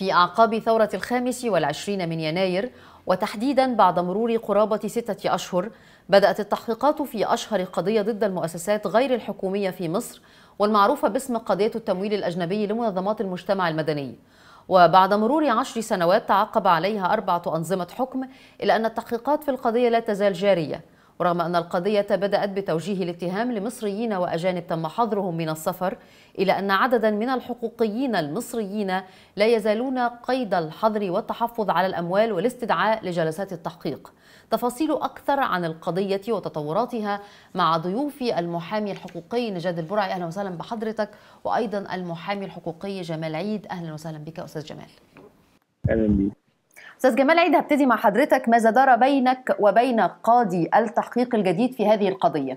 في أعقاب ثورة الخامس والعشرين من يناير وتحديدا بعد مرور قرابة ستة أشهر بدأت التحقيقات في أشهر قضية ضد المؤسسات غير الحكومية في مصر والمعروفة باسم قضية التمويل الأجنبي لمنظمات المجتمع المدني وبعد مرور عشر سنوات تعقب عليها أربعة أنظمة حكم إلا أن التحقيقات في القضية لا تزال جارية ورغم أن القضية بدأت بتوجيه الاتهام لمصريين وأجانب تم حظرهم من السفر إلى أن عددا من الحقوقيين المصريين لا يزالون قيد الحظر والتحفظ على الأموال والاستدعاء لجلسات التحقيق تفاصيل أكثر عن القضية وتطوراتها مع ضيوفي المحامي الحقوقي نجاد البرعي أهلا وسهلا بحضرتك وأيضا المحامي الحقوقي جمال عيد أهلا وسهلا بك أستاذ جمال اهلا بيك أستاذ جمال عيد هبتدي مع حضرتك ماذا دار بينك وبين قاضي التحقيق الجديد في هذه القضية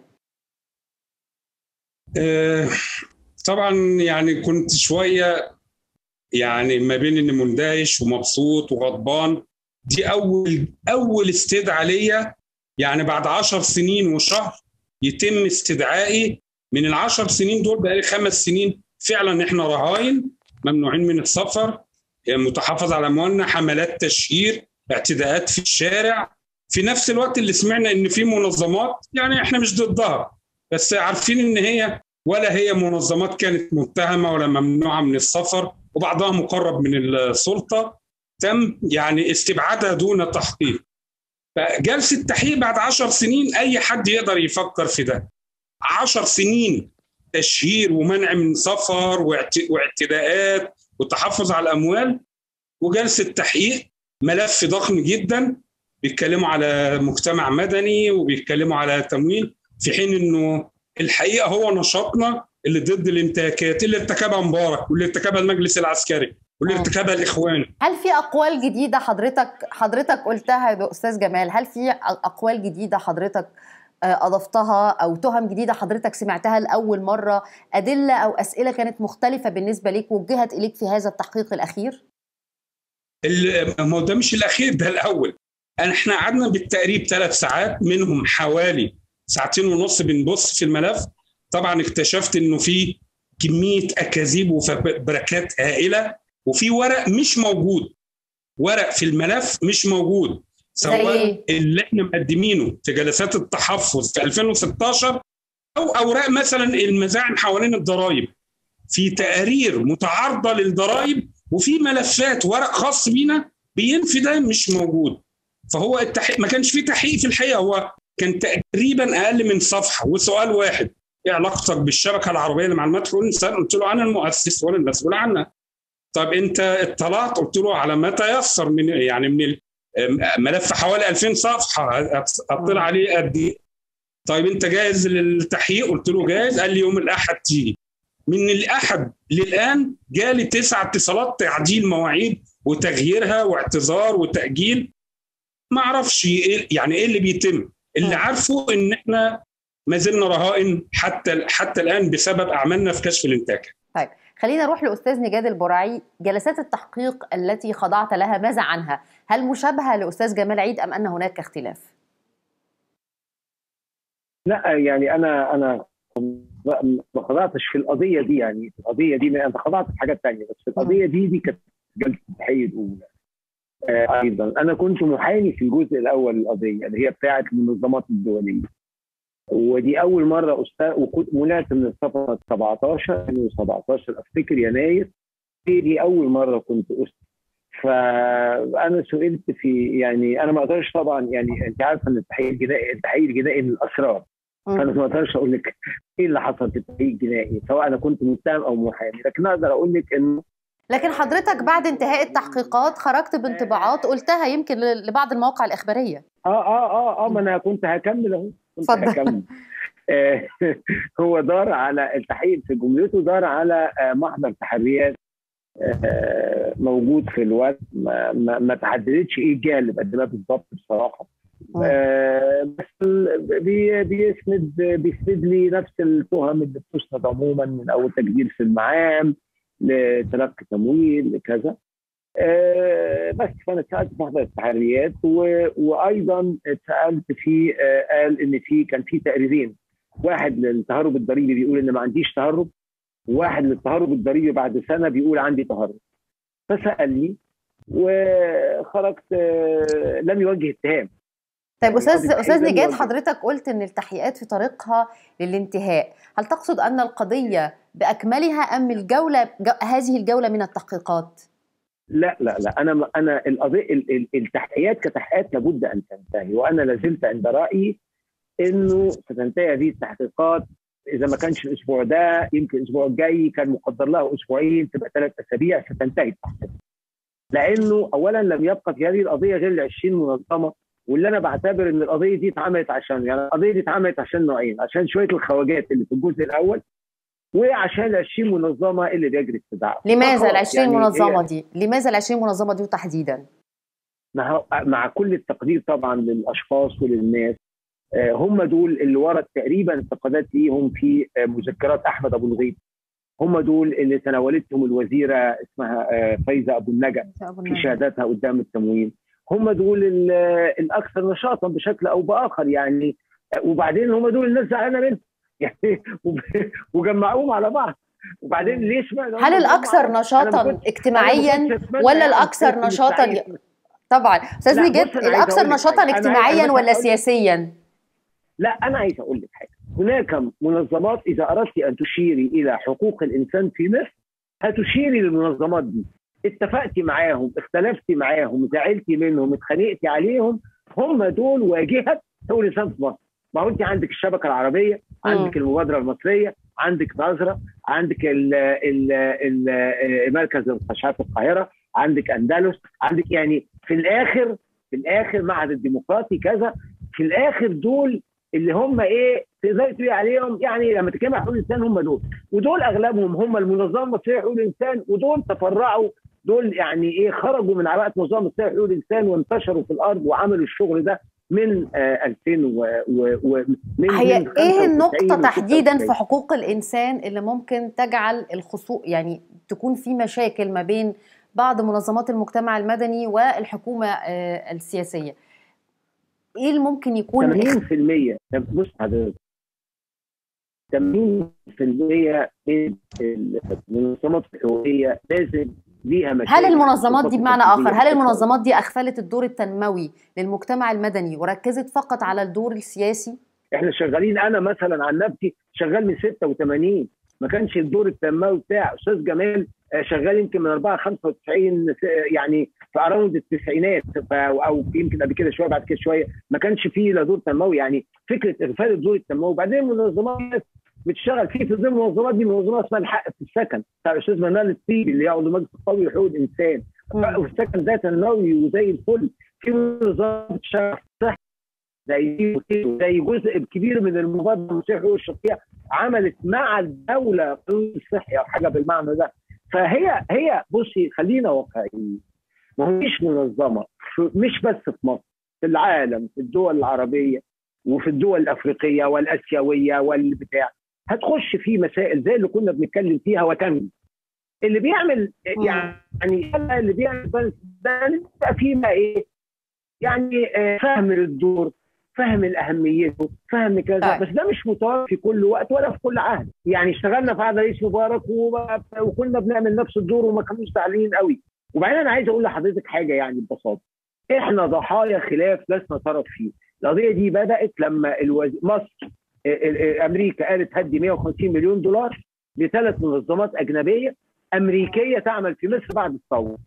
آه، طبعا يعني كنت شويه يعني ما بين اني مندهش ومبسوط وغضبان دي اول اول استدعاء ليا يعني بعد عشر سنين وشهر يتم استدعائي من العشر سنين دول بقالي خمس سنين فعلا احنا رهاين ممنوعين من السفر متحفظ على اموالنا حملات تشهير اعتداءات في الشارع في نفس الوقت اللي سمعنا ان في منظمات يعني احنا مش ضدها بس عارفين ان هي ولا هي منظمات كانت متهمه ولا ممنوعه من السفر وبعضها مقرب من السلطه تم يعني استبعادها دون تحقيق فجلسه تحقيق بعد عشر سنين اي حد يقدر يفكر في ده عشر سنين تشهير ومنع من سفر واعت- واعتداءات والتحفظ على الاموال وجلسه تحقيق ملف ضخم جدا بيتكلموا على مجتمع مدني وبيتكلموا على تمويل في حين انه الحقيقه هو نشاطنا اللي ضد الانتهاكات اللي ارتكبها مبارك واللي ارتكبها المجلس العسكري واللي آه. ارتكبها الاخوان هل في أقوال جديدة حضرتك حضرتك قلتها يا أستاذ جمال هل في أقوال جديدة حضرتك آه، أضفتها أو تهم جديدة حضرتك سمعتها لأول مرة أدلة أو أسئلة كانت مختلفة بالنسبة ليك وجهت إليك في هذا التحقيق الأخير؟ ال- ما هو ده مش الاخير ده الاول أنا- احنا قعدنا بالتقريب ثلاث ساعات منهم حوالي ساعتين ونص بنبص في الملف طبعا اكتشفت انه في كميه اكاذيب وفبركات هائله وفي ورق مش موجود ورق في الملف مش موجود زي سواء إيه؟ اللي احنا مقدمينه في جلسات التحفظ في 2016 او اوراق مثلا المزاعم حوالين الضرائب في تقارير متعارضه للضرائب وفي ملفات ورق خاص بينا بينفي ده مش موجود فهو التحقيق ما كانش فيه تحقيق في الحقيقه هو كان تقريبا اقل من صفحه وسؤال واحد ايه علاقتك بالشبكه العربيه لمعلومات حقوق الانسان قلت له انا المؤسس وانا المسؤول عنها طب انت اطلعت قلت له على ما تيسر من يعني من ال- ملف حوالي 2000 صفحه اطلع عليه قد ايه طيب انت جاهز للتحقيق قلت له جاهز قال لي يوم الاحد تيجي من الاحد للان جالي تسع اتصالات تعديل مواعيد وتغييرها واعتذار وتاجيل ما اعرفش ايه يعني ايه اللي بيتم اللي مم. عارفه ان احنا ما زلنا رهائن حتى حتى الان بسبب اعمالنا في كشف الانتاج طيب خلينا نروح لأستاذ نجاد البرعي جلسات التحقيق التي خضعت لها ماذا عنها؟ هل مشابهة لأستاذ جمال عيد أم أن هناك اختلاف؟ لا يعني انا انا ما خضعتش في القضيه دي يعني في القضيه دي انا خضعت في حاجات تانية بس في القضيه دي دي كانت جلسه التحقيق الاولى آه ايضا انا كنت محامي في الجزء الاول للقضيه اللي هي بتاعه المنظمات الدوليه ودي اول مره استاذ وكنت منعت من السفر 17 2017 افتكر يناير دي, دي اول مره كنت استاذ فانا سئلت في يعني انا ما اقدرش طبعا يعني انت عارفه ان التحقيق الجنائي التحقيق الجنائي من الاسرار فانا ما اقدرش اقول لك ايه اللي حصل في التحقيق الجنائي سواء انا كنت متهم او محامي لكن اقدر اقول لك انه لكن حضرتك بعد انتهاء التحقيقات خرجت بانطباعات قلتها يمكن ل- لبعض المواقع الإخبارية اه اه اه اه ما انا كنت هكمل اهو كنت اتفضل. هكمل آه، هو دار على التحقيق في جملته دار على آه، محضر تحريات آه، موجود في الوقت ما, ما, ما تحددتش ايه الجانب قد ما بالظبط بصراحه آه، بس ال- بي- بيسند بيسند لي نفس التهم اللي بتسند عموما من اول تجديد في المعام لتلقي تمويل لكذا آه، بس فانا اتسالت في محضر التحريات و- وايضا اتسالت في آه، قال ان في كان في تقريرين واحد للتهرب الضريبي بيقول ان ما عنديش تهرب وواحد للتهرب الضريبي بعد سنه بيقول عندي تهرب فسالني وخرجت آه، لم يوجه اتهام طيب يعني استاذ قضية استاذ التحقيق نجاد لم يوجه. حضرتك قلت ان التحقيقات في طريقها للانتهاء هل تقصد ان القضيه باكملها ام الجوله ج- هذه الجوله من التحقيقات لا لا لا انا انا القضيه ال- ال- التحقيقات كتحقيقات لابد ان تنتهي وانا لازلت عند رايي انه ستنتهي هذه التحقيقات اذا ما كانش الاسبوع ده يمكن الاسبوع الجاي كان مقدر لها اسبوعين تبقى ثلاث اسابيع ستنتهي التحقيقات لانه اولا لم يبقى في هذه القضيه غير ال 20 منظمه واللي انا بعتبر ان القضيه دي اتعملت عشان يعني القضيه دي اتعملت عشان نوعين عشان شويه الخواجات اللي في الجزء الاول وعشان ال 20 منظمه اللي بيجري استدعاء لماذا فخلاص ال 20 يعني هي- منظمه دي لماذا ال 20 منظمه دي تحديدا مع مع كل التقدير طبعا للاشخاص وللناس آه، هم دول اللي ورد تقريبا انتقادات ليهم في آه، مذكرات احمد ابو الغيط هم دول اللي تناولتهم الوزيره اسمها آه، فايزه ابو النجا في شهاداتها قدام التموين هم دول ال- الاكثر نشاطا بشكل او باخر يعني آه، وبعدين هم دول الناس زعلانه منهم يعني وب- وجمعوهم على بعض وبعدين ليه اشمعنى هم هل جمعوا الاكثر على بعض؟ أنا ما نشاطا كنتش- أنا ما اجتماعيا كنتش أتمنى ولا يعني الاكثر كنت نشاطا مستعد- طبعا استاذ لا، نجاد بص، أنا عايز الاكثر أقول لك نشاطا حاجة. أنا- اجتماعيا أنا ولا هقول لك- سياسيا لا انا عايز اقول لك حاجه هناك منظمات اذا اردت ان تشيري الى حقوق الانسان في مصر هتشيري للمنظمات دي اتفقتي معاهم اختلفتي معاهم زعلتي منهم اتخانقتي عليهم هم دول واجهه حقوق الانسان في مصر ما هو انت عندك الشبكه العربيه عندك المبادره المصريه عندك نظره عندك ال ال ال مركز المستشفيات القاهره عندك اندلس عندك يعني في الاخر في الاخر معهد الديمقراطي كذا في الاخر دول اللي هم ايه تقدري تقولي عليهم يعني لما تتكلم عن حقوق الانسان هم دول ودول اغلبهم هم المنظمه المصريه لحقوق الانسان ودول تفرعوا دول يعني ايه خرجوا من عباءه المنظمه المصريه لحقوق الانسان وانتشروا في الارض وعملوا الشغل ده من آه 2000 و, و, و من هي من ايه 95 النقطة و تحديدا 96. في حقوق الإنسان اللي ممكن تجعل الخصوص يعني تكون في مشاكل ما بين بعض منظمات المجتمع المدني والحكومة آه، السياسية ايه اللي ممكن يكون اخ- 80% طب بص حضرتك 80% من المنظمات الحقوقيه لازم ليها مشاكل هل المنظمات دي بمعنى خصوصاً آخر هل في المنظمات دي أغفلت الدور التنموي للمجتمع المدني وركزت فقط على الدور السياسي؟ احنا شغالين انا مثلا عن نفسي شغال من 86 ما كانش الدور التنموي بتاع استاذ جمال آه، شغال يمكن من 4 95 س- يعني في اراوند التسعينات ف- او يمكن قبل كده شويه بعد كده شويه ما كانش فيه لا دور تنموي يعني فكره اغفال الدور التنموي وبعدين المنظمات بتشتغل في في ضمن المنظمات دي منظمه اسمها الحق في السكن بتاع الاستاذ منال الطيبي اللي هي عضو المجلس القومي لحقوق الانسان مم. والسكن ده تنموي وزي الفل في منظمات بتشتغل في الصحه زي زي جزء كبير من المبادره المصريه لحقوق الشخصيه عملت مع الدوله قانون الصحي او حاجه بالمعنى ده فهي هي بصي خلينا واقعيين ما هو مش منظمه في- مش بس في مصر في العالم في الدول العربيه وفي الدول الافريقيه والاسيويه والبتاع هتخش في مسائل زي اللي كنا بنتكلم فيها وتنجو اللي بيعمل يعني اللي بيعمل بس ده بيبقى فيه بقى ايه يعني آه، فهم للدور فهم الاهميته فهم كذا طيب. بس ده مش متوفر في كل وقت ولا في كل عهد يعني اشتغلنا في عهد رئيس مبارك وما- وكنا بنعمل نفس الدور وما كانوش زعلانين قوي وبعدين انا عايز اقول لحضرتك حاجه يعني ببساطه احنا ضحايا خلاف لسنا طرف فيه القضيه دي بدات لما الوز... مصر ال- ال- امريكا قالت هدي 150 مليون دولار لثلاث منظمات اجنبيه امريكيه تعمل في مصر بعد الثوره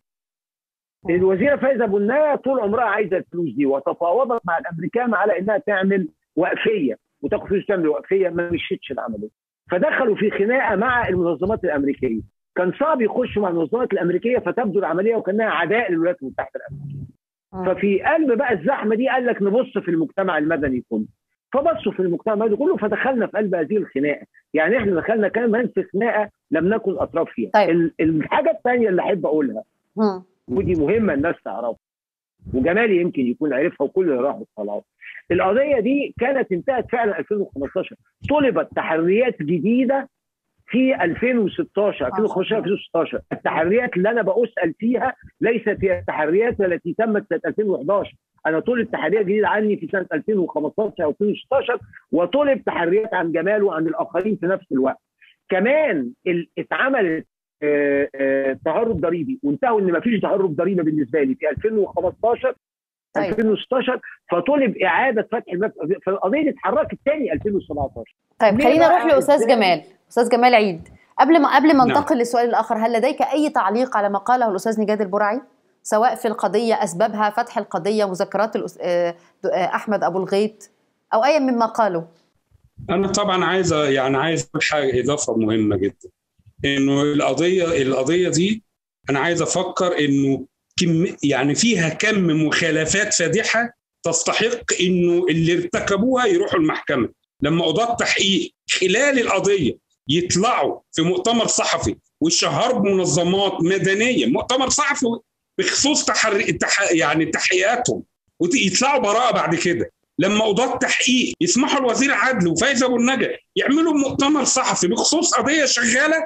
الوزيره فايزه ابو النايا طول عمرها عايزه الفلوس دي وتفاوضت مع الامريكان على انها تعمل وقفيه وتاخد فلوس تعمل وقفيه ما مشيتش العمليه فدخلوا في خناقه مع المنظمات الامريكيه كان صعب يخشوا مع المنظمات الامريكيه فتبدو العمليه وكانها عداء للولايات المتحده الامريكيه ففي قلب بقى الزحمه دي قال لك نبص في المجتمع المدني كله فبصوا في المجتمع المدني كله فدخلنا في قلب هذه الخناقه يعني احنا دخلنا كمان في خناقه لم نكن اطراف فيها طيب. ال- الحاجه الثانيه اللي احب اقولها مم. ودي مهمه الناس تعرفها وجمالي يمكن يكون عرفها وكل اللي راحوا الصلاه القضيه دي كانت انتهت فعلا 2015 طلبت تحريات جديده في 2016 2015 2016 التحريات اللي انا بسال فيها ليست هي التحريات التي تمت سنه 2011 انا طلب تحريات جديده عني في سنه 2015 او 2016 وطلب تحريات عن جمال وعن الاخرين في نفس الوقت كمان ال- اتعملت آه، آه، تهرب ضريبي وانتهوا ان ما فيش تهرب ضريبي بالنسبه لي في 2015 طيب. 2016 فطلب اعاده فتح الملف فالقضيه دي اتحركت تاني 2017 طيب ليه خلينا بقى نروح لاستاذ إزاي؟ جمال استاذ جمال عيد قبل ما قبل ما نعم. ننتقل للسؤال الاخر هل لديك اي تعليق على ما قاله الاستاذ نجاد البرعي سواء في القضيه اسبابها فتح القضيه مذكرات الأس- آه، آه، احمد ابو الغيط او اي مما قاله انا طبعا عايز يعني عايز اقول حاجه اضافه مهمه جدا انه القضيه القضيه دي انا عايز افكر انه كم يعني فيها كم مخالفات فادحه تستحق انه اللي ارتكبوها يروحوا المحكمه لما قضاة تحقيق خلال القضيه يطلعوا في مؤتمر صحفي ويشهروا بمنظمات مدنيه مؤتمر صحفي بخصوص تحر... تح... يعني تحقيقاتهم ويطلعوا براءه بعد كده لما قضاة تحقيق يسمحوا لوزير العدل وفايز ابو النجا يعملوا مؤتمر صحفي بخصوص قضيه شغاله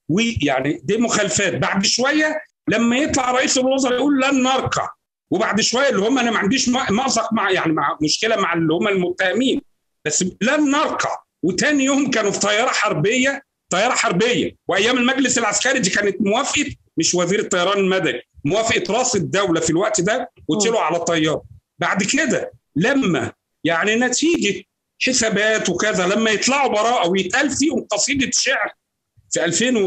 ويعني دي مخالفات بعد شويه لما يطلع رئيس الوزراء يقول لن نركع وبعد شويه اللي هم انا ما عنديش م- مأزق مع يعني مع مشكله مع اللي هم المتهمين بس لن نركع وتاني يوم كانوا في طياره حربيه طياره حربيه وايام المجلس العسكري دي كانت موافقه مش وزير الطيران المدني موافقه راس الدوله في الوقت ده وطلعوا على الطياره بعد كده لما يعني نتيجه حسابات وكذا لما يطلعوا براءه ويتقال فيهم قصيده شعر في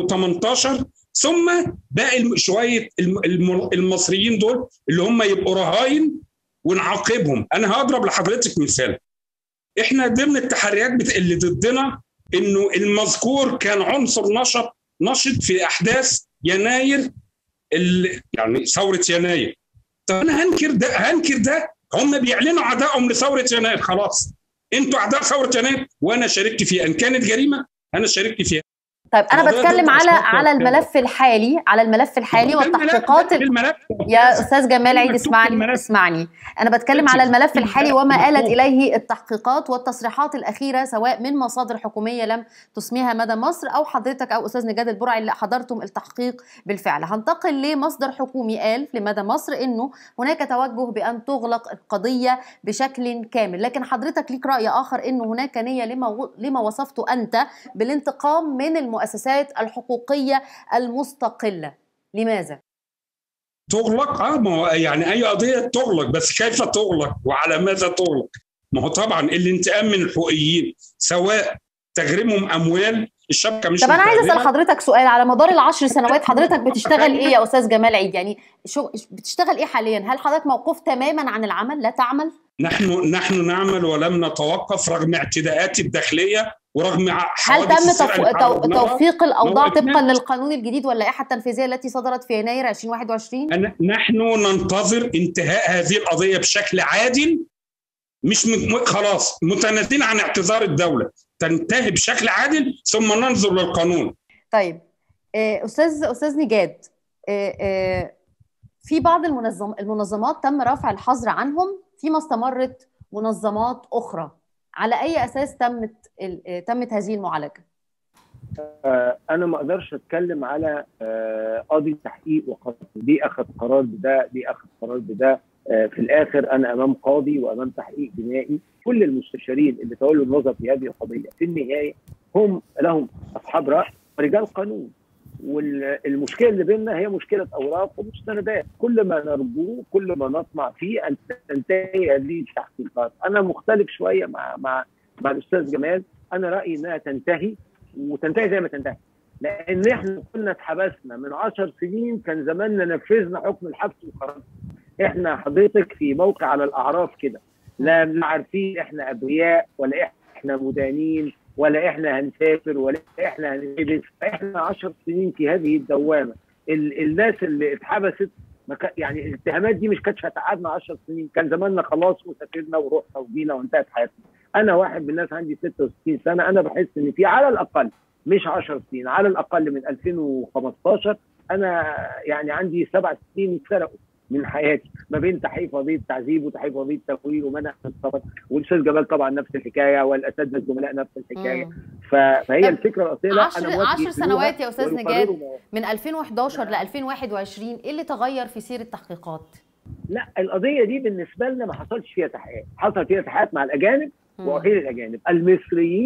2018 ثم باقي الم- شويه الم- الم- المصريين دول اللي هم يبقوا رهاين ونعاقبهم انا هضرب لحضرتك مثال احنا ضمن التحريات بت- اللي ضدنا انه المذكور كان عنصر نشط نشط في احداث يناير ال- يعني ثوره يناير طب انا هنكر ده هنكر ده هم بيعلنوا عدائهم لثوره يناير خلاص انتوا اعداء ثوره يناير وانا شاركت فيها ان كانت جريمه انا شاركت فيها طيب انا القضية بتكلم ضد على أشخاص على وكذا. الملف الحالي على الملف الحالي الملف- والتحقيقات ال- الملف يا استاذ جمال عيد مكتوب في اسمعني الملف. اسمعني انا بتكلم على الملف الحالي وما آلت اليه التحقيقات والتصريحات الاخيره سواء من مصادر حكوميه لم تسميها مدى مصر او حضرتك او استاذ نجاد البرعي اللي حضرتم التحقيق بالفعل هنتقل لمصدر حكومي قال لمدى مصر انه هناك توجه بان تغلق القضيه بشكل كامل لكن حضرتك ليك راي اخر انه هناك نيه لما و- لما وصفته انت بالانتقام من المؤسسات الحقوقيه المستقله لماذا تغلق اه ما هو يعني اي قضيه تغلق بس كيف تغلق وعلى ماذا تغلق؟ ما هو طبعا الانتقام من الحقوقيين سواء تغريمهم اموال الشبكه مش طب انا عايز اسال متغرمة. حضرتك سؤال على مدار العشر سنوات حضرتك بتشتغل ايه يا استاذ جمال عيد يعني شو بتشتغل ايه حاليا هل حضرتك موقوف تماما عن العمل لا تعمل نحن نحن نعمل ولم نتوقف رغم اعتداءات الداخليه ورغم هل حوادث تم السرقة اللي تف... تو- تعرضناها. توفيق الاوضاع موقفنا. طبقا للقانون الجديد واللائحه التنفيذيه التي صدرت في يناير 2021 أنا- نحن ننتظر انتهاء هذه القضيه بشكل عادل مش م... م- خلاص متنازلين عن اعتذار الدوله تنتهي بشكل عادل ثم ننظر للقانون طيب آه، استاذ استاذ نجاد آه، آه، في بعض المنظم المنظمات تم رفع الحظر عنهم فيما استمرت منظمات اخرى على اي اساس تمت ال- آه، تمت هذه المعالجه آه، انا ما اقدرش اتكلم على آه، قاضي تحقيق وقاضي دي اخذ قرار بده دي اخذ قرار بده آه، في الاخر انا امام قاضي وامام تحقيق جنائي كل المستشارين اللي تولوا النظر في هذه القضيه في النهايه هم لهم اصحاب راي ورجال قانون والمشكله اللي بيننا هي مشكله اوراق ومستندات كل ما نرجوه كل ما نطمع فيه ان تنتهي هذه التحقيقات انا مختلف شويه مع مع مع الاستاذ جمال انا رايي انها تنتهي وتنتهي زي ما تنتهي لان احنا كنا اتحبسنا من 10 سنين كان زماننا نفذنا حكم الحبس وخرجنا احنا حضرتك في موقع على الاعراف كده لا لا عارفين احنا ابرياء ولا احنا مدانين ولا احنا هنسافر ولا احنا هنلبس احنا 10 سنين في هذه الدوامه ال الناس اللي اتحبست ما كا- يعني الاتهامات دي مش كانتش هتقعدنا 10 سنين كان زماننا خلاص وسافرنا ورحنا وجينا وانتهت حياتنا انا واحد من الناس عندي 66 سنه انا بحس ان في على الاقل مش 10 سنين على الاقل من 2015 انا يعني عندي سبع سنين اتسرقوا من حياتي ما بين تحقيق قضيه تعذيب وتحقيق قضيه تمويل ومنع من السفر والاستاذ جمال طبعا نفس الحكايه والاساتذه الزملاء نفس الحكايه مم. ف- فهي طب الفكره الاصليه لا عشر- انا موافق عشر يقتلوها سنوات يا أستاذ ونقرروا نجاد. ما- من 2011 ل 2021 ايه اللي تغير في سير التحقيقات لا القضيه دي بالنسبه لنا ما حصلش فيها تحقيقات حصل فيها تحقيقات مع الاجانب مم. وغير الاجانب المصريين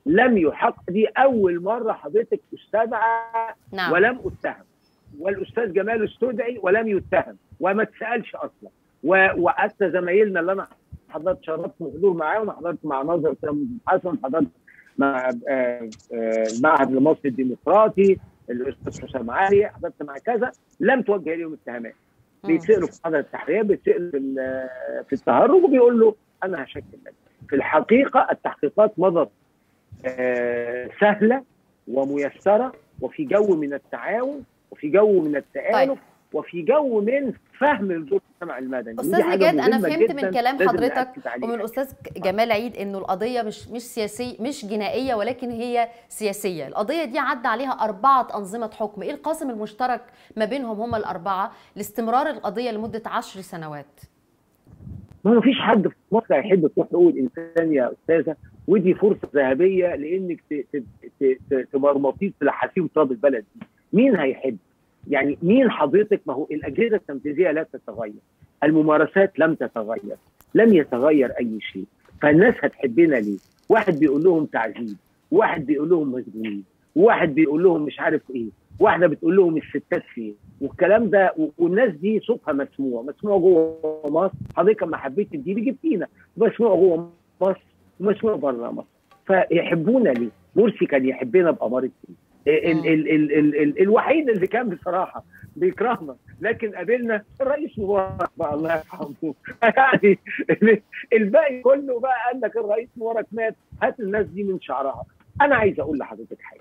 لم يحق دي اول مره حضرتك استدعى نعم ولم اتهم والاستاذ جمال استدعي ولم يتهم وما اتسالش اصلا و- وحتى زمايلنا اللي انا حضرت شرفت حضور معاهم حضرت مع ناظر سامي حسن حضرت مع آه، آه، المعهد المصري الديمقراطي الاستاذ حسام علي حضرت مع كذا لم توجه اليهم اتهامات مم. بيتسالوا في حضر التحرير بيتسالوا في ال- في التهرب وبيقول له انا هشكل لك في الحقيقه التحقيقات مضت آه، سهله وميسره وفي جو من التعاون وفي جو من التآلف طيب. وفي جو من فهم لدور المجتمع المدني ودي استاذ حاجة نجاد انا مهمة فهمت جداً من كلام لازم حضرتك نأكد عليها. ومن الاستاذ جمال عيد انه القضيه مش مش سياسيه مش جنائيه ولكن هي سياسيه القضيه دي عدى عليها اربعه انظمه حكم ايه القاسم المشترك ما بينهم هم الاربعه لاستمرار القضيه لمده عشر سنوات ما فيش حد في مصر هيحب تروح حقوق الانسان يا استاذه ودي فرصه ذهبيه لانك ت- ت- ت- ت- تمرمطيه تلحسيه تراب البلد دي مين هيحب؟ يعني مين حضرتك ما هو الاجهزه التنفيذيه لا تتغير الممارسات لم تتغير لم يتغير اي شيء فالناس هتحبنا ليه؟ واحد بيقول لهم تعذيب واحد بيقول لهم مسجونين واحد بيقول لهم مش عارف ايه واحده بتقول لهم الستات فين والكلام ده و- والناس دي صوتها مسموع مسموع جوه مصر حضرتك لما حبيت تجيبي جبتينا مسموع جوه مصر ومسموع بره مصر فيحبونا ليه؟ مرسي كان يحبنا بأمارة ايه؟ ال ال ال ال ال الوحيد اللي كان بصراحه بيكرهنا لكن قابلنا الرئيس مبارك بقى الله يرحمه يعني الباقي كله بقى قال لك الرئيس مبارك مات هات الناس دي من شعرها انا عايز اقول لحضرتك حاجه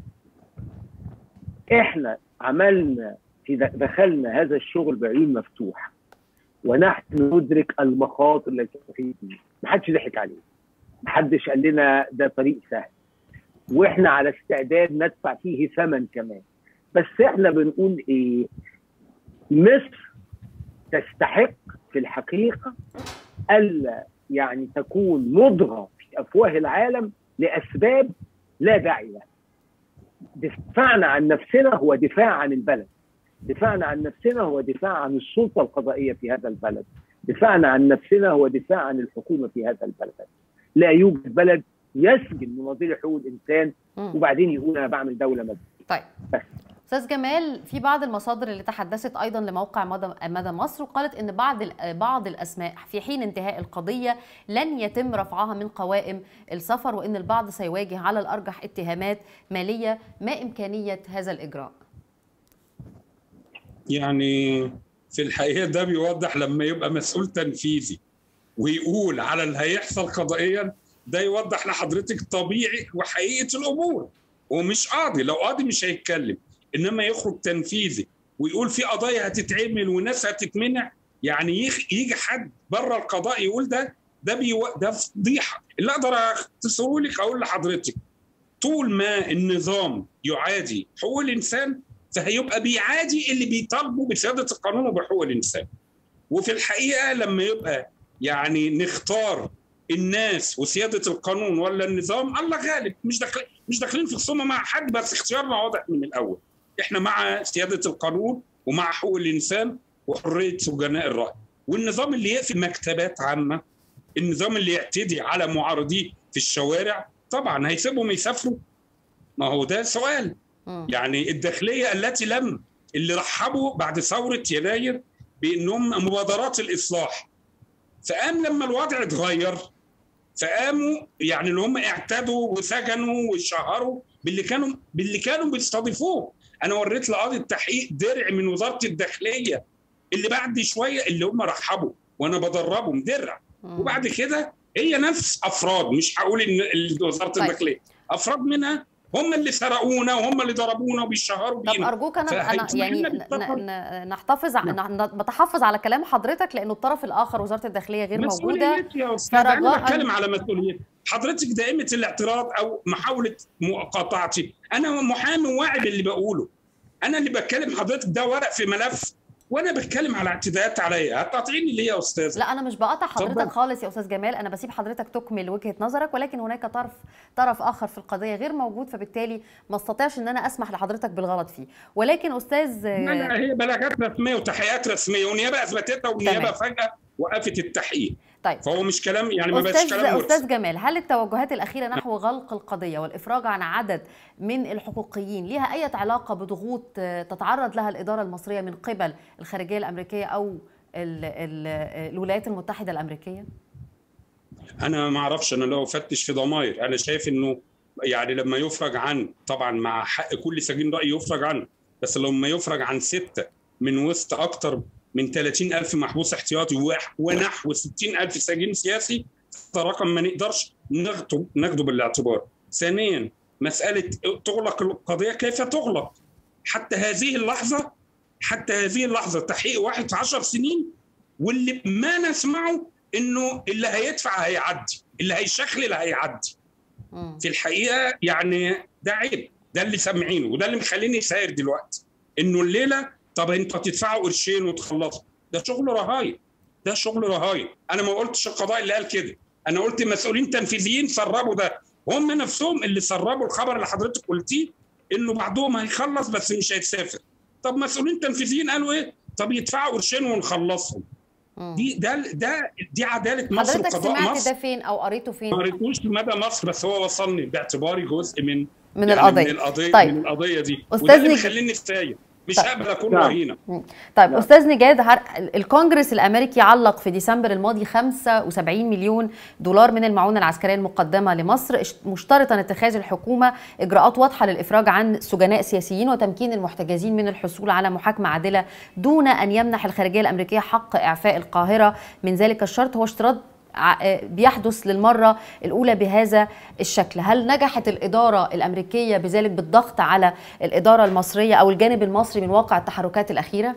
احنا عملنا في دخلنا هذا الشغل بعيون مفتوحه ونحن ندرك المخاطر التي فيه محدش ضحك عليه محدش قال لنا ده طريق سهل واحنا على استعداد ندفع فيه ثمن كمان بس احنا بنقول ايه مصر تستحق في الحقيقه الا يعني تكون مضغه في افواه العالم لاسباب لا داعي لها دفاعنا عن نفسنا هو دفاع عن البلد دفاعنا عن نفسنا هو دفاع عن السلطه القضائيه في هذا البلد دفاعنا عن نفسنا هو دفاع عن الحكومه في هذا البلد لا يوجد بلد يسجن مناظري حقوق الانسان مم. وبعدين يقول انا بعمل دوله مدنيه طيب بس. استاذ جمال في بعض المصادر اللي تحدثت ايضا لموقع مدى مدى مصر وقالت ان بعض ال- بعض الاسماء في حين انتهاء القضيه لن يتم رفعها من قوائم السفر وان البعض سيواجه على الارجح اتهامات ماليه ما امكانيه هذا الاجراء يعني في الحقيقه ده بيوضح لما يبقى مسؤول تنفيذي ويقول على اللي هيحصل قضائيا ده يوضح لحضرتك طبيعي وحقيقه الامور ومش قاضي لو قاضي مش هيتكلم انما يخرج تنفيذي ويقول في قضايا هتتعمل وناس هتتمنع يعني يخ- يجي حد بره القضاء يقول ده ده بيو... ده فضيحه اللي اقدر اختصره لك اقول لحضرتك طول ما النظام يعادي حقوق الانسان فهيبقى بيعادي اللي بيطالبوا بسياده القانون وبحقوق الانسان وفي الحقيقه لما يبقى يعني نختار الناس وسياده القانون ولا النظام الله غالب مش داخلين مش داخلين في خصومه مع حد بس اختيارنا واضح من الاول احنا مع سياده القانون ومع حقوق الانسان وحريه سجناء الراي والنظام اللي يقفل مكتبات عامه النظام اللي يعتدي على معارضيه في الشوارع طبعا هيسيبهم يسافروا ما هو ده سؤال مم. يعني الداخليه التي لم اللي رحبوا بعد ثوره يناير بانهم مبادرات الاصلاح فقام لما الوضع اتغير فقاموا يعني اللي هم اعتدوا وسجنوا وشهروا باللي كانوا باللي كانوا بيستضيفوه انا وريت لقاضي التحقيق درع من وزاره الداخليه اللي بعد شويه اللي هم رحبوا وانا بدربهم درع مم. وبعد كده هي نفس افراد مش هقول ان ال- وزاره طيب. الداخليه افراد منها هم اللي سرقونا وهم اللي ضربونا وبيشهروا طب بينا ارجوك انا انا فهيسمح يعني لنا ن- بالسفر. ن- نحتفظ ع- ن- نتحفظ على كلام حضرتك لانه الطرف الاخر وزاره الداخليه غير موجوده مسؤوليتي يا استاذ انا فرجاء- بتكلم على مسؤوليتي حضرتك دائمه الاعتراض او محاوله مقاطعتي انا محامي واعي باللي بقوله انا اللي بتكلم حضرتك ده ورق في ملف وانا بتكلم على اعتداءات عليا هتقاطعيني ليه يا استاذ لا انا مش بقاطع حضرتك اتفضل. خالص يا استاذ جمال انا بسيب حضرتك تكمل وجهه نظرك ولكن هناك طرف طرف اخر في القضيه غير موجود فبالتالي ما استطيعش ان انا اسمح لحضرتك بالغلط فيه ولكن استاذ لا لا هي بلاغات رسميه وتحقيقات رسميه ونيابه اثبتتها والنيابه تمام. فجاه وقفت التحقيق طيب فهو مش كلام يعني ما بقاش أستاذ, كلام أستاذ مرسل جمال هل التوجهات الأخيرة نحو غلق القضية والإفراج عن عدد من الحقوقيين لها أي علاقة بضغوط آه، تتعرض لها الإدارة المصرية من قبل الخارجية الأمريكية أو ال ال الولايات المتحدة الأمريكية؟ انا ما اعرفش انا لو افتش في ضماير انا شايف انه يعني لما يفرج عن طبعا مع حق كل سجين راي يفرج عنه بس لما يفرج عن سته من وسط اكتر من 30 ألف محبوس احتياطي وح- ونحو 60 ألف سجين سياسي ده رقم ما نقدرش ناخده ناخده بالاعتبار ثانيا مسألة تغلق القضية كيف تغلق حتى هذه اللحظة حتى هذه اللحظة تحقيق واحد في 10 سنين واللي ما نسمعه انه اللي هيدفع هيعدي اللي هيشخلل هيعدي مم. في الحقيقه يعني ده عيب ده اللي سامعينه وده اللي مخليني ساير دلوقتي انه الليله طب انتوا هتدفعوا قرشين وتخلصوا ده شغل رهاية ده شغل رهاية انا ما قلتش القضاء اللي قال كده انا قلت مسؤولين تنفيذيين سربوا ده هم نفسهم اللي سربوا الخبر اللي حضرتك قلتيه انه بعضهم هيخلص بس مش هيسافر طب مسؤولين تنفيذيين قالوا ايه طب يدفعوا قرشين ونخلصهم مم. دي ده ده دي عداله مصر حضرتك وقضاء سمعت مصر ده فين او قريته فين ما قريتوش في مدى مصر بس هو وصلني باعتباري جزء من من يعني القضيه من القضيه طيب. من القضيه دي أستاذ وده اللي نجم. مخليني ساير مش طيب. هقبل اكون نعم. رهينه طيب نعم. استاذ نجاد هر... الكونجرس الامريكي علق في ديسمبر الماضي 75 مليون دولار من المعونه العسكريه المقدمه لمصر اش- مشترطا اتخاذ الحكومه اجراءات واضحه للافراج عن سجناء سياسيين وتمكين المحتجزين من الحصول على محاكمه عادله دون ان يمنح الخارجيه الامريكيه حق اعفاء القاهره من ذلك الشرط هو اشتراط ع- بيحدث للمرة الأولى بهذا الشكل هل نجحت الإدارة الأمريكية بذلك بالضغط على الإدارة المصرية أو الجانب المصري من واقع التحركات الأخيرة؟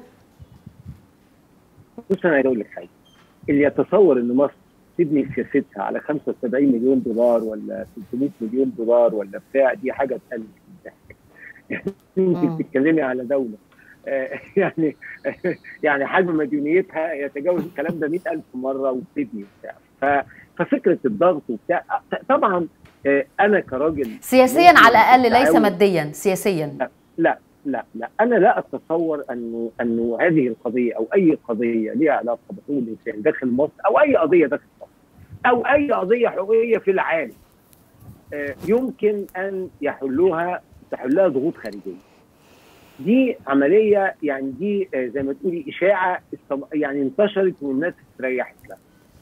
بص انا عايز اقول لك حاجه اللي يتصور ان مصر تبني سياستها على 75 مليون دولار ولا 300 مليون دولار ولا بتاع دي حاجه تقلل الضحك يعني مم. انت بتتكلمي على دوله آه، يعني يعني حجم مديونيتها يتجاوز الكلام ده 100000 مره وبتبني وبتاع ف- ففكره الضغط وبتاع طبعا آه، انا كراجل سياسيا ممكن على الأقل ليس التعاون- ماديا سياسيا لا لا لا انا لا اتصور انه انه هذه القضيه او اي قضيه لها علاقه بحقوق الانسان داخل مصر او اي قضيه داخل مصر او اي قضيه حقوقيه في العالم آه، يمكن ان يحلوها تحلها ضغوط خارجيه دي عمليه يعني دي آه، زي ما تقولي اشاعه استم- يعني انتشرت والناس استريحت لها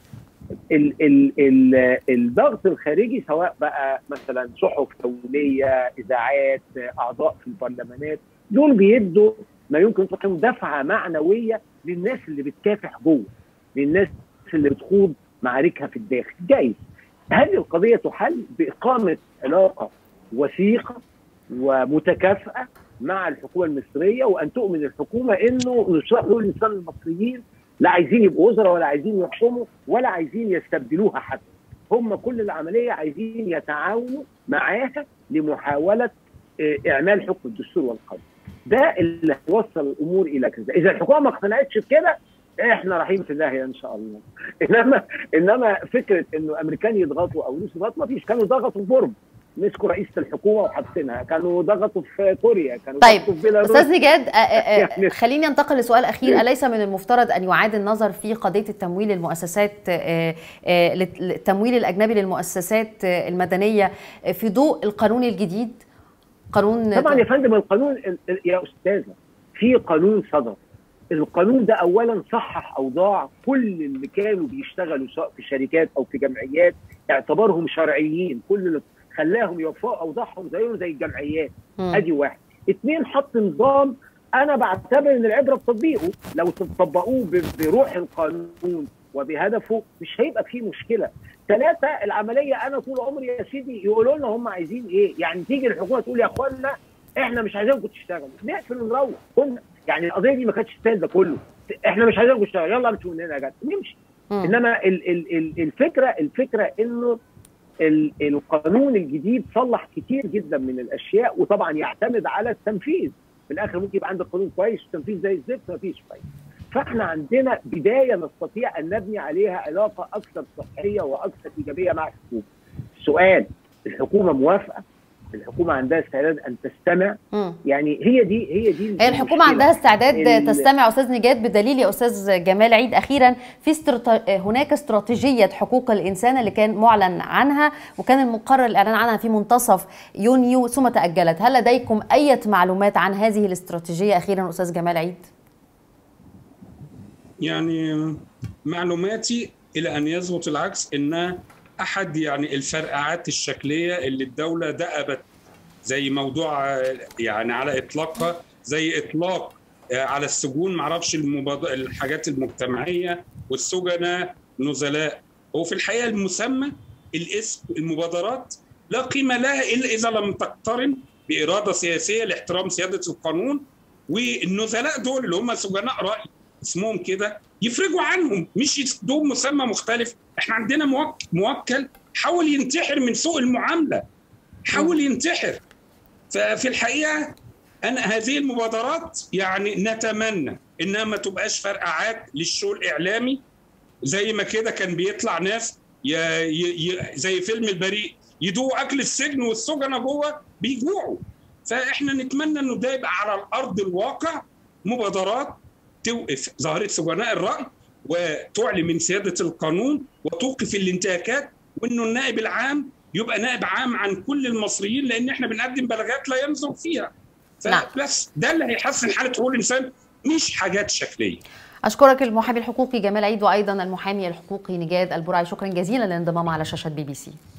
ال ال ال الضغط الخارجي سواء بقى مثلا صحف دوليه اذاعات اعضاء في البرلمانات دول بيدوا ما يمكن تقيم دفعه معنويه للناس اللي بتكافح جوه للناس اللي بتخوض معاركها في الداخل جايز هذه القضيه تحل باقامه علاقه وثيقه ومتكافئه مع الحكومه المصريه وان تؤمن الحكومه انه نشرح الانسان المصريين لا عايزين يبقوا وزراء ولا عايزين يحكموا ولا عايزين يستبدلوها حتى هم كل العمليه عايزين يتعاونوا معاها لمحاوله آه، اعمال حكم الدستور والقانون ده اللي هيوصل الامور الى كذا اذا الحكومه ما اقتنعتش بكده احنا رايحين في داهيه ان شاء الله انما انما فكره انه امريكان يضغطوا او روس يضغطوا ما فيش كانوا ضغطوا في بورم مسكوا رئيسه الحكومه وحابسينها كانوا ضغطوا في كوريا كانوا طيب، ضغطوا في بيلاروس أستاذ نجاد آه، آه، يعني- خليني أنتقل لسؤال أخير أليس من المفترض أن يعاد النظر في قضية التمويل للمؤسسات آه، آه، التمويل الأجنبي للمؤسسات آه، المدنية آه، في ضوء القانون الجديد قانون طبعا يا فندم القانون ال- ال- يا استاذه في قانون صدر القانون ده اولا صحح اوضاع كل اللي كانوا بيشتغلوا سواء في شركات او في جمعيات اعتبرهم شرعيين كل اللي خلاهم يوفقوا اوضاعهم زيهم زي الجمعيات مم. ادي واحد اثنين حط نظام انا بعتبر ان العبره بتطبيقه لو طبقوه ب- بروح القانون وبهدفه مش هيبقى فيه مشكله ثلاثه العمليه انا طول عمري يا سيدي يقولوا لنا هم عايزين ايه يعني تيجي الحكومه تقول يا اخوانا احنا مش عايزينكم تشتغلوا نقفل ونروح كنا يعني القضيه دي ما كانتش تستاهل ده كله احنا مش عايزينكم تشتغلوا يلا امشوا من هنا يا جدع نمشي مم. انما ال ال ال الفكره الفكره انه ال- القانون الجديد صلح كتير جدا من الاشياء وطبعا يعتمد على التنفيذ في الاخر ممكن يبقى عندك قانون كويس والتنفيذ زي الزفت مفيش فايده فاحنا عندنا بدايه نستطيع ان نبني عليها علاقه اكثر صحيه واكثر ايجابيه مع الحكومه. السؤال الحكومه موافقه؟ الحكومه عندها استعداد ان تستمع مم. يعني هي دي هي دي هي الحكومة عندها استعداد ال- تستمع أستاذ نجاد بدليل يا أستاذ جمال عيد أخيرا في استرات... هناك استراتيجية حقوق الإنسان اللي كان معلن عنها وكان المقرر الإعلان عنها في منتصف يونيو ثم تأجلت هل لديكم أي معلومات عن هذه الاستراتيجية أخيرا أستاذ جمال عيد؟ يعني معلوماتي الى ان يثبت العكس ان احد يعني الفرقعات الشكليه اللي الدوله دأبت زي موضوع آه، يعني على اطلاقها زي اطلاق آه، على السجون معرفش المباد... الحاجات المجتمعيه والسجناء نزلاء هو في الحقيقه المسمى الاسم المبادرات لا قيمه لها الا اذا لم تقترن باراده سياسيه لاحترام سياده القانون والنزلاء دول اللي هم سجناء راي اسمهم كده يفرجوا عنهم مش يدوهم مسمى مختلف احنا عندنا موك- موكل حاول ينتحر من سوء المعامله حاول ينتحر ففي الحقيقه انا هذه المبادرات يعني نتمنى انها ما تبقاش فرقعات للشو الاعلامي زي ما كده كان بيطلع ناس ي... ي... ي... زي فيلم البريء يدوقوا اكل السجن والسجنه جوه بيجوعوا فاحنا نتمنى انه ده يبقى على الارض الواقع مبادرات توقف ظاهره سجناء الراي وتعلي من سياده القانون وتوقف الانتهاكات وانه النائب العام يبقى نائب عام عن كل المصريين لان احنا بنقدم بلاغات لا ينظر فيها نعم. فبس ده اللي هيحسن حاله حقوق الانسان مش حاجات شكليه أشكرك المحامي الحقوقي جمال عيد وأيضا المحامي الحقوقي نجاد البرعي شكرا جزيلا للانضمام على شاشة بي بي سي